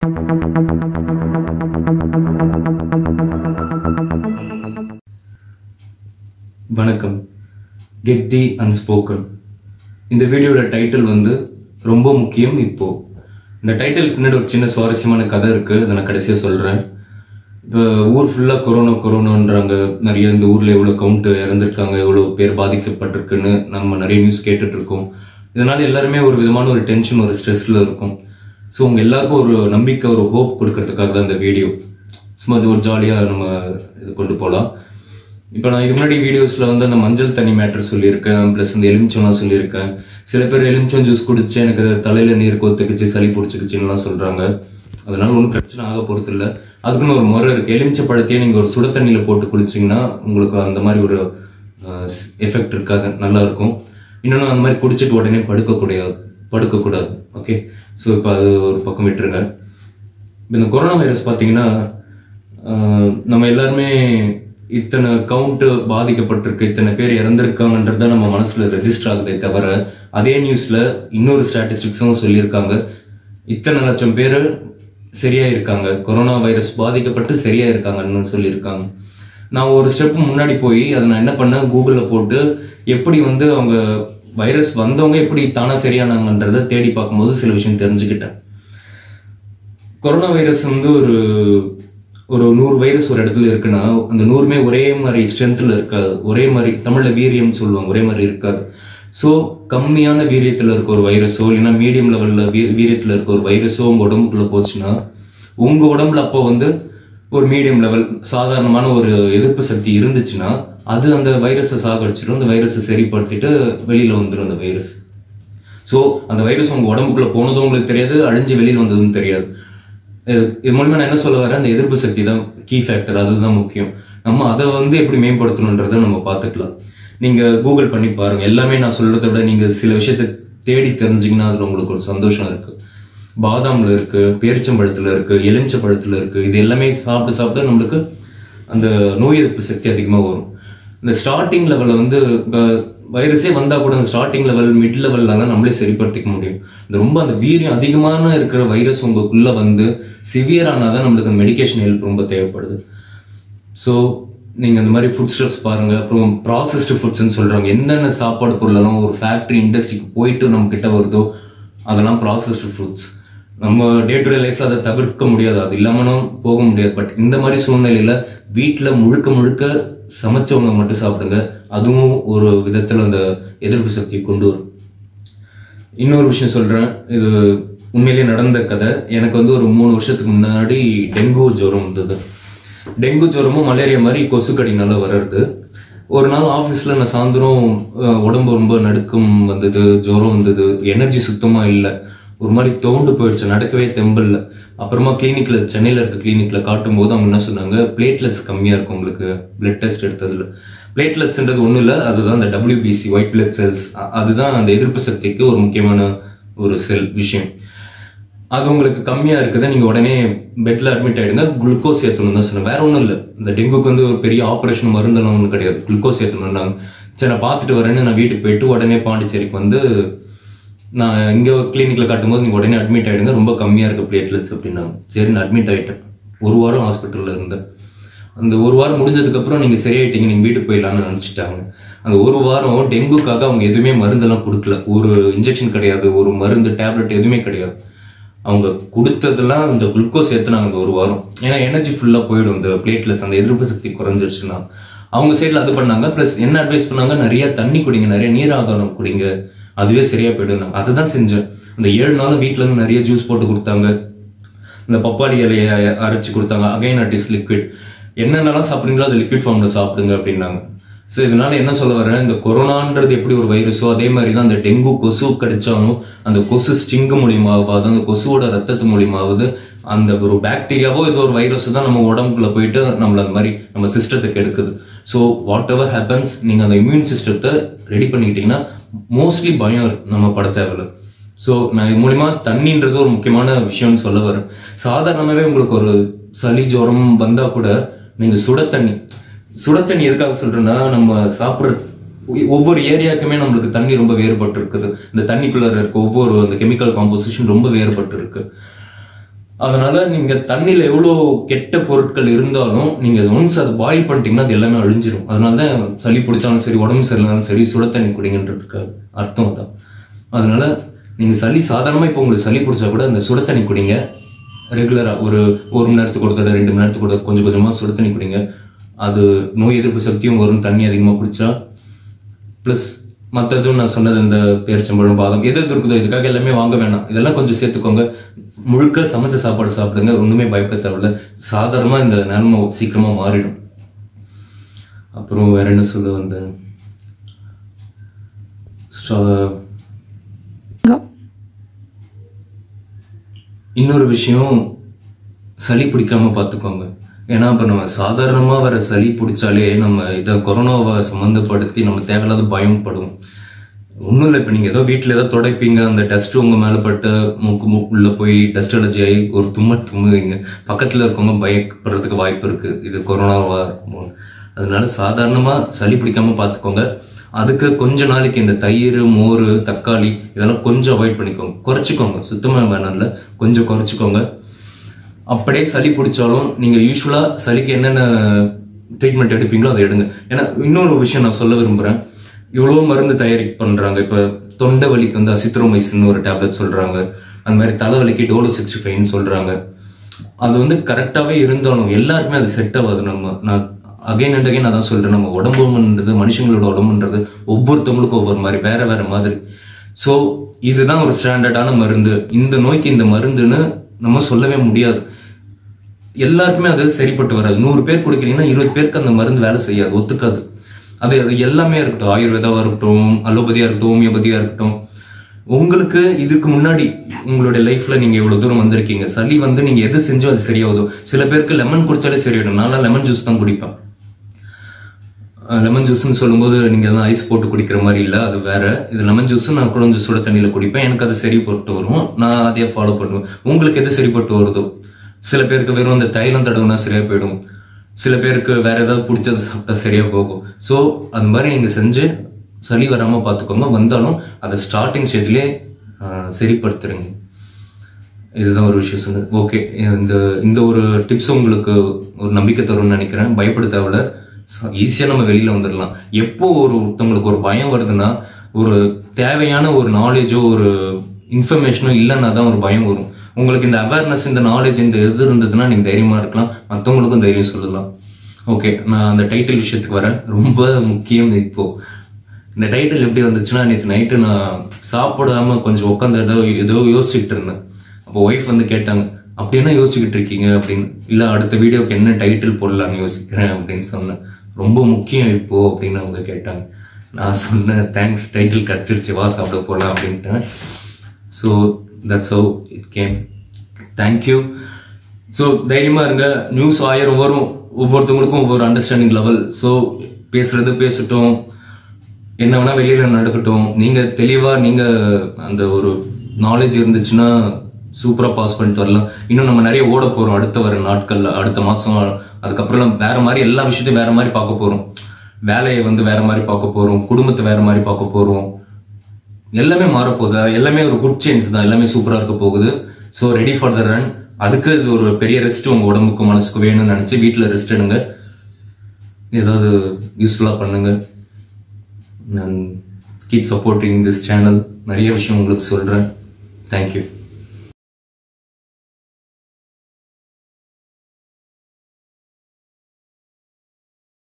வணக்கம் get the unspoken இந்த வீடியோட டைட்டில் வந்து ரொம்ப முக்கியம் இப்போ இந்த டைட்டிலுக்கு பின்னாடி ஒரு சின்ன சுவாரஸ்யமான கதை இருக்கு அதை நான் கடைசியாக சொல்கிறேன் இப்போ ஊர் ஃபுல்லாக கொரோனா கொரோனான்றாங்க நிறைய இந்த ஊரில் எவ்வளோ கவுண்ட் இறந்துருக்காங்க எவ்வளோ பேர் பாதிக்கப்பட்டிருக்குன்னு நம்ம நிறைய நியூஸ் கேட்டுட்டு இருக்கோம் இதனால எல்லாருமே ஒரு விதமான ஒரு டென்ஷன் ஒரு ஸ்ட்ரெஸ்ல இருக்கும் ஸோ உங்க எல்லாருக்கும் ஒரு நம்பிக்கை ஒரு ஹோப் கொடுக்கறதுக்காக தான் இந்த வீடியோ சும்மா அது ஒரு ஜாலியாக நம்ம இது கொண்டு போகலாம் இப்போ நான் இதுக்கு முன்னாடி வீடியோஸில் வந்து அந்த மஞ்சள் தண்ணி மேட்டர் சொல்லியிருக்கேன் ப்ளஸ் இந்த எலுமிச்சம்லாம் சொல்லியிருக்கேன் சில பேர் எலுமிச்சம் ஜூஸ் குடிச்சு எனக்கு தலையில் நீர் கொத்துக்குச்சு சளி பிடிச்சிக்கிச்சின்னுலாம் சொல்கிறாங்க அதனால ஒன்றும் பிரச்சனை ஆக போகிறது இல்லை அதுக்குன்னு ஒரு முறை இருக்குது எலுமிச்சை பழத்தையே நீங்கள் ஒரு சுட தண்ணியில் போட்டு குடிச்சிங்கன்னா உங்களுக்கு அந்த மாதிரி ஒரு எஃபெக்ட் இருக்காது நல்லா இருக்கும் இன்னொன்று அந்த மாதிரி குடிச்சிட்டு உடனே படுக்கக்கூடாது படுக்கக்கூடாது ஓகே ஸோ இப்போ அது ஒரு பக்கம் விட்டுருங்க இப்போ இந்த கொரோனா வைரஸ் பார்த்தீங்கன்னா ஆஹ், நம்ம எல்லாருமே இத்தனை கவுண்ட் பாதிக்கப்பட்டிருக்கு இத்தனை பேர் இறந்துருக்காங்கன்றது தான் நம்ம மனசுல ரெஜிஸ்டர் ஆகுதே தவிர அதே நியூஸ்ல இன்னொரு ஸ்டாட்டிஸ்டிக்ஸும் சொல்லியிருக்காங்க இத்தனை லட்சம் பேர் சரியா இருக்காங்க கொரோனா வைரஸ் பாதிக்கப்பட்டு சரியா இருக்காங்கன்னு சொல்லியிருக்காங்க நான் ஒரு ஸ்டெப் முன்னாடி போய் அதை நான் என்ன பண்ணேன் கூகுளில் போட்டு எப்படி வந்து அவங்க வைரஸ் வந்தவங்க எப்படி தானா சரியானாங்கன்றதை தேடி பார்க்கும்போது சில விஷயம் தெரிஞ்சுக்கிட்டேன் கொரோனா வைரஸ் வந்து ஒரு ஒரு நூறு வைரஸ் ஒரு இடத்துல இருக்குன்னா அந்த நூறுமே ஒரே மாதிரி ஸ்ட்ரென்த்தில் இருக்காது ஒரே மாதிரி தமிழில் வீரியம் சொல்லுவாங்க ஒரே மாதிரி இருக்காது ஸோ கம்மியான வீரியத்தில் இருக்க ஒரு வைரஸோ இல்லைன்னா மீடியம் லெவலில் வீ வீரியத்தில் இருக்க ஒரு வைரஸோ உங்கள் உடம்புக்குள்ள போச்சுன்னா உங்கள் உடம்புல அப்போ வந்து ஒரு மீடியம் லெவல் சாதாரணமான ஒரு எதிர்ப்பு சக்தி இருந்துச்சுன்னா அது அந்த வைரஸை சாகடிச்சிடும் அந்த வைரஸை சரிப்படுத்திட்டு வெளியில் வந்துடும் அந்த வைரஸ் ஸோ அந்த வைரஸ் உங்க உடம்புக்குள்ள போனதும் உங்களுக்கு தெரியாது அழிஞ்சு வெளியில் வந்ததும் தெரியாது இது- இது மூலமா நான் என்ன சொல்ல வரேன் அந்த எதிர்ப்பு சக்தி தான் கீ ஃபேக்டர் அதுதான் முக்கியம் நம்ம அதை வந்து எப்படி மேம்படுத்தணுன்றதை நம்ம பார்த்துக்கலாம் நீங்க கூகுள் பண்ணி பாருங்க எல்லாமே நான் சொல்றதை விட நீங்க சில விஷயத்தை தேடி தெரிஞ்சீங்கன்னா அதுல உங்களுக்கு ஒரு சந்தோஷம் இருக்கு பாதாம்ல இருக்கு பேரிச்சம்பழத்துல இருக்கு எலுமிச்சம்பழத்துல இருக்கு இது எல்லாமே சாப்பிட்டு சாப்பிட்டு நம்மளுக்கு அந்த நோய் எதிர்ப்பு சக்தி அதிகமா வரும் இந்த ஸ்டார்டிங் லெவலில் வந்து இப்போ வைரஸே வந்தால் கூட அந்த ஸ்டார்டிங் லெவல் மிட் லெவலில் தான் நம்மளே சரிப்படுத்திக்க முடியும் இந்த ரொம்ப அந்த வீரியம் அதிகமான இருக்கிற வைரஸ் உங்களுக்குள்ள வந்து சிவியர் ஆனால் தான் நம்மளுக்கு மெடிகேஷன் ஹெல்ப் ரொம்ப தேவைப்படுது ஸோ நீங்கள் இந்த மாதிரி ஃபுட் ஸ்டெப்ஸ் பாருங்கள் அப்புறம் ப்ராசஸ்டு ஃபுட்ஸ்னு சொல்கிறாங்க என்னென்ன சாப்பாடு பொருளெல்லாம் ஒரு ஃபேக்ட்ரி இண்டஸ்ட்ரிக்கு போயிட்டு நம்ம கிட்ட வருதோ அதெல்லாம் ப்ராசஸ்டு ஃபுட்ஸ் நம்ம டே டு டே லைஃப்ல அதை தவிர்க்க முடியாது அது இல்லாமலும் போக முடியாது பட் இந்த மாதிரி சூழ்நிலையில வீட்டில் முழுக்க முழுக்க சமைச்ச உணவு மட்டும் சாப்பிடுங்க அதுவும் ஒரு விதத்தில் அந்த எதிர்ப்பு சக்தியை கொண்டு வரும் இன்னொரு விஷயம் சொல்றேன் இது உண்மையிலேயே நடந்த கதை எனக்கு வந்து ஒரு மூணு வருஷத்துக்கு முன்னாடி டெங்கு ஜுரம் வந்தது டெங்கு ஜுரமும் மலேரியா மாதிரி கொசுக்கடினால வர்றது ஒரு நாள் ஆஃபீஸில் நான் சாயந்தரம் அஹ், உடம்பு ரொம்ப நடுக்கம் வந்தது ஜுரம் வந்தது எனர்ஜி சுத்தமாக இல்லை ஒரு மாதிரி தோண்டு போயிடுச்சு நடக்கவே தெம்பல்ல அப்புறமா கிளினிக்ல சென்னையில் இருக்க கிளினிக்ல காட்டும் போது அவங்க என்ன சொன்னாங்க பிளேட்லெட்ஸ் கம்மியாக இருக்கும் உங்களுக்கு பிளட் டெஸ்ட் எடுத்ததுல பிளேட்லெட்ஸ்ன்றது ஒன்றும் இல்லை அதுதான் அந்த டபிள்யூபிசி ஒயிட் பிளட் செல்ஸ் அதுதான் அந்த எதிர்ப்பு சக்திக்கு ஒரு முக்கியமான ஒரு செல் விஷயம் அது உங்களுக்கு கம்மியா இருக்குது நீங்க உடனே பெட்ல அட்மிட் ஆயிடுங்க குளுக்கோஸ் ஏற்றணும் தான் சொன்னேன் வேற ஒன்றும் இல்லை இந்த டெங்குக்கு வந்து ஒரு பெரிய ஆப்ரேஷன் மருந்தெல்லாம் ஒன்றும் கிடையாது குளுக்கோஸ் ஏற்றணும்னாங்க சரி நான் பார்த்துட்டு வரேன்னு நான் வீட்டுக்கு போயிட்டு உடனே பாண்டிச்சேரிக்கு வந்து நான் இங்கே கிளினிக்ல காட்டும்போது நீங்கள் உடனே அட்மிட் ஆயிடுங்க ரொம்ப கம்மியாக இருக்கு பிளேட்லெட்ஸ் அப்படின்னாங்க சரி நான் அட்மிட் ஆயிட்டேன் ஒரு வாரம் ஹாஸ்பிட்டலில் இருந்தேன் அந்த ஒரு வாரம் முடிஞ்சதுக்கப்புறம் நீங்கள் சரியாயிட்டீங்க நீங்கள் வீட்டுக்கு போயிடலாம்னு நினச்சிட்டாங்க அந்த ஒரு வாரம் டெங்குக்காக அவங்க எதுவுமே மருந்தெல்லாம் கொடுக்கல ஒரு இன்ஜெக்ஷன் கிடையாது ஒரு மருந்து டேப்லெட் எதுவுமே கிடையாது அவங்க கொடுத்ததெல்லாம் இந்த குளுக்கோஸ் ஏற்றுனாங்க அந்த ஒரு வாரம் ஏன்னா எனர்ஜி ஃபுல்லாக போயிடும் இந்த பிளேட்லெஸ் அந்த எதிர்ப்பு சக்தி குறைஞ்சிருச்சுன்னா அவங்க சைடில் அது பண்ணாங்க ப்ளஸ் என்ன அட்வைஸ் பண்ணாங்க நிறைய தண்ணி குடிங்க நிறைய நீராகாரம் குடிங்க அதுவே சரியா போயிடும் நான் அதை தான் செஞ்சேன் அந்த ஏழு நாளும் வீட்ல இருந்து நிறைய ஜூஸ் போட்டு கொடுத்தாங்க இந்த பப்பாளி இலையை அரைச்சு கொடுத்தாங்க அகைன் அட் இஸ் லிக்விட் என்னென்னலாம் சாப்பிடுறீங்களோ அது லிக்விட் ஃபார்ம்ல சாப்பிடுங்க அப்படின்னாங்க ஸோ இதனால என்ன சொல்ல வரேன் இந்த கொரோனான்றது எப்படி ஒரு வைரஸோ அதே மாதிரி தான் அந்த டெங்கு கொசு கடிச்சாலும் அந்த கொசு ஸ்டிங் மூலியமாவது அந்த கொசுவோட ரத்தத்து மூலியமாவது அந்த ஒரு பாக்டீரியாவோ ஏதோ ஒரு வைரஸ் தான் நம்ம உடம்புக்குள்ள போயிட்டு நம்மள அந்த மாதிரி நம்ம சிஸ்டத்தை கெடுக்குது ஸோ வாட் எவர் ஹேப்பன்ஸ் நீங்க அந்த இம்யூன் சிஸ்டத்தை ரெடி பண்ணிக்கிட்டீங்கன்னா மோஸ்ட்லி பயம் இருக்கு நம்ம பட தேவையில்ல ஸோ நான் இது மூலியமா தண்ணின்றது ஒரு முக்கியமான விஷயம்னு சொல்ல வரேன் சாதாரணமாகவே உங்களுக்கு ஒரு சளி ஜுரம் வந்தா கூட நீங்க சுட தண்ணி சுட தண்ணி எதுக்காக சொல்றேன்னா நம்ம சாப்பிட்ற ஒவ்வொரு ஏரியாக்குமே நம்மளுக்கு தண்ணி ரொம்ப வேறுபட்டு இருக்குது இந்த தண்ணிக்குள்ள இருக்க ஒவ்வொரு அந்த கெமிக்கல் காம்போசிஷன் ரொம்ப வேறுபட்டு இருக்கு அதனால நீங்க தண்ணியில எவ்வளோ கெட்ட பொருட்கள் இருந்தாலும் நீங்க ஒன்ஸ் அதை பாயில் பண்ணிட்டீங்கன்னா அது எல்லாமே அழிஞ்சிரும் அதனால தான் சளி பிடிச்சாலும் சரி உடம்பு சரியில்லைனாலும் சரி சுட தண்ணி குடிங்கன்றதுக்கு அர்த்தம் தான் அதனால நீங்க சளி சாதாரணமா இப்போ உங்களுக்கு சளி பிடிச்சா கூட அந்த சுட தண்ணி குடிங்க ரெகுலரா ஒரு ஒரு மணி நேரத்துக்கு ஒரு தடவை ரெண்டு மணி நேரத்துக்கு ஒரு தடவை கொஞ்சம் கொஞ்சமா சுட தண்ணி குடிங்க அது நோய் எதிர்ப்பு சக்தியும் வரும் தண்ணி அதிகமாக குடிச்சா ப்ளஸ் மற்றதும் நான் சொன்னது இந்த பேரிச்சம்பழம் பாதம் எது எது இருக்குதோ இதுக்காக எல்லாமே வாங்க வேணாம் இதெல்லாம் கொஞ்சம் சேர்த்துக்கோங்க முழுக்க சமைச்ச சாப்பாடு சாப்பிடுங்க ஒன்றுமே பயப்பட தேவையில்ல சாதாரணமாக இந்த நிலைமை சீக்கிரமாக மாறிடும் அப்புறம் வேற என்ன சொல்ல வந்தேன் ஸ்டா- இன்னொரு விஷயம் சளி பிடிக்காம பார்த்துக்கோங்க ஏன்னா இப்போ நம்ம சாதாரணமாக வர சளி பிடிச்சாலே நம்ம இதை கொரோனாவை சம்மந்தப்படுத்தி நம்ம தேவையில்லாத பயம் ஒன்றும் இல்லை இப்போ நீங்கள் ஏதோ வீட்டில் ஏதோ துடைப்பீங்க அந்த டஸ்ட் உங்கள் மேலே பட்டு மூக்கு மூ உள்ள போய் டஸ்ட் அலர்ஜி ஆகி ஒரு தும்மல் தும்முவீங்க பக்கத்தில் இருக்கவங்க பயப்படுறதுக்கு வாய்ப்பு இருக்குது இது கொரோனாவாக இருக்குமோ அதனால சாதாரணமாக சளி பிடிக்காம பார்த்துக்கோங்க அதுக்கு கொஞ்ச நாளைக்கு இந்த தயிர் மோர் தக்காளி இதெல்லாம் கொஞ்சம் அவாய்ட் பண்ணிக்கோங்க குறைச்சிக்கோங்க சுத்தமாக வேணாம்ல கொஞ்சம் குறைச்சிக்கோங்க அப்படியே சளி பிடிச்சாலும் நீங்க யூஸ்வலா சளிக்கு என்னென்ன ட்ரீட்மெண்ட் எடுப்பீங்களோ அதை எடுங்க ஏன்னா இன்னொரு விஷயம் நான் சொல்ல விரும்புறேன் இவ்வளோ மருந்து தயாரி பண்றாங்க இப்ப தொண்டை வலிக்கு வந்து அசித்ரோமைசின் ஒரு டேப்லெட் சொல்றாங்க அந்த மாதிரி தலைவலிக்கு டோலோ சிக்ஸ்டி ஃபைவ்னு சொல்றாங்க அது வந்து கரெக்டாவே இருந்தாலும் எல்லாருக்குமே அது செட் ஆகாது நம்ம நான் அகைன் அண்ட் அகைன் அதான் சொல்றேன் நம்ம உடம்புன்றது மனுஷங்களோட உடம்புன்றது ஒவ்வொருத்தவங்களுக்கும் ஒவ்வொரு மாதிரி வேற வேற மாதிரி ஸோ இதுதான் ஒரு ஸ்டாண்டர்டான மருந்து இந்த நோய்க்கு இந்த மருந்துன்னு நம்ம சொல்லவே முடியாது எல்லாருக்குமே அது சரிப்பட்டு வராது நூறு பேர் கொடுக்குறீங்கன்னா இருபது பேருக்கு அந்த மருந்து வேலை செய்யாது ஒத்துக்காது அது அது எல்லாமே இருக்கட்டும் ஆயுர்வேதாவா இருக்கட்டும் அலோபதியா இருக்கட்டும் ஹோமியோபதியா இருக்கட்டும் உங்களுக்கு இதுக்கு முன்னாடி உங்களுடைய லைஃப்ல நீங்க இவ்வளவு தூரம் வந்திருக்கீங்க சளி வந்து நீங்க எது செஞ்சோ அது சரியாகுதோ சில பேருக்கு லெமன் குடிச்சாலே சரியாயிடும் நான் லெமன் ஜூஸ் தான் குடிப்பேன் லெமன் ஜூஸ்னு சொல்லும்போது நீங்கள் எல்லாம் ஐஸ் போட்டு குடிக்கிற மாதிரி இல்லை அது வேற இது லெமன் ஜூஸ் நான் குழஞ்சு சுட தண்ணியில் குடிப்பேன் எனக்கு அது சரிப்பட்டு வரும் நான் அதையே ஃபாலோ பண்ணுவேன் உங்களுக்கு எது சரிப்பட்டு வருதோ சில பேருக்கு வெறும் அந்த தைலம் தடவுனா சரியா போயிடும் சில பேருக்கு வேற ஏதாவது பிடிச்சது சாப்பிட்டா சரியா போகும் ஸோ அந்த மாதிரி நீங்கள் செஞ்சு சளி வராமல் பார்த்துக்கோங்க வந்தாலும் அதை ஸ்டார்டிங் ஸ்டேஜ்லேயே சரிப்படுத்துருங்க இதுதான் ஒரு விஷயம் சொன்னது ஓகே இந்த இந்த ஒரு டிப்ஸ் உங்களுக்கு ஒரு நம்பிக்கை தரும்னு நினைக்கிறேன் பயப்பட தேவையில்ல ஈஸியாக நம்ம வெளியில வந்துடலாம் எப்போ ஒரு ஒருத்தவங்களுக்கு ஒரு பயம் வருதுன்னா ஒரு தேவையான ஒரு நாலேஜோ ஒரு இன்ஃபர்மேஷனோ இல்லைன்னா தான் ஒரு பயம் வரும் உங்களுக்கு இந்த அவேர்னஸ் இந்த நாலேஜ் இந்த இது இருந்ததுன்னா நீங்க தைரியமா இருக்கலாம் மற்றவங்களுக்கும் தைரியம் சொல்லலாம் ஓகே நான் அந்த டைட்டில் விஷயத்துக்கு வரேன் ரொம்ப முக்கியம் இப்போ இந்த டைட்டில் எப்படி வந்துச்சுன்னா நேற்று நைட்டு நான் சாப்பிடாம கொஞ்சம் உட்காந்து ஏதோ ஏதோ யோசிச்சுட்டு இருந்தேன் அப்போ ஒய்ஃப் வந்து கேட்டாங்க அப்படி என்ன யோசிச்சுக்கிட்டு இருக்கீங்க அப்படின்னு இல்லை அடுத்த வீடியோக்கு என்ன டைட்டில் போடலாம்னு யோசிக்கிறேன் அப்படின்னு சொன்னேன் ரொம்ப முக்கியம் இப்போ அப்படின்னு அவங்க கேட்டாங்க நான் சொன்னேன் தேங்க்ஸ் டைட்டில் கிடச்சிருச்சு வா சாப்பிட போகலாம் அப்படின்ட்டேன் so that's how it came thank you so தைரியமாக இருங்க நியூஸ் ஆயிரம் வரும் ஒவ்வொருத்தவங்களுக்கும் ஒவ்வொரு அண்டர்ஸ்டாண்டிங் லெவல் ஸோ பேசுறது பேசட்டும் என்ன வேணா வெளியில நடக்கட்டும் நீங்க தெளிவா நீங்க அந்த ஒரு நாலேஜ் இருந்துச்சுன்னா சூப்பரா பாஸ் பண்ணிட்டு வரலாம் இன்னும் நம்ம நிறைய ஓட போறோம் அடுத்த வர நாட்கள்ல அடுத்த மாசம் அதுக்கப்புறம் வேற மாதிரி எல்லா விஷயத்தையும் வேற மாதிரி பார்க்க போறோம் வேலையை வந்து வேற மாதிரி பார்க்க போறோம் குடும்பத்தை வேற மாதிரி பார்க்க போறோம் எல்லாமே மாறப்போகுது எல்லாமே ஒரு குட் சேஞ்ச் தான் எல்லாமே சூப்பரா இருக்க போகுது so ready for the run அதுக்கு இது ஒரு பெரிய ரெஸ்ட் உங்க உடம்புக்கும் மனசுக்கும் வேணும்னு நினைச்சு வீட்டில் ரெஸ்ட் எடுங்க ஏதாவது யூஸ்ஃபுல்லாக பண்ணுங்க நான் கீப் சப்போர்ட்டிங் திஸ் சேனல் நிறைய விஷயம் உங்களுக்கு சொல்கிறேன் தேங்க்யூ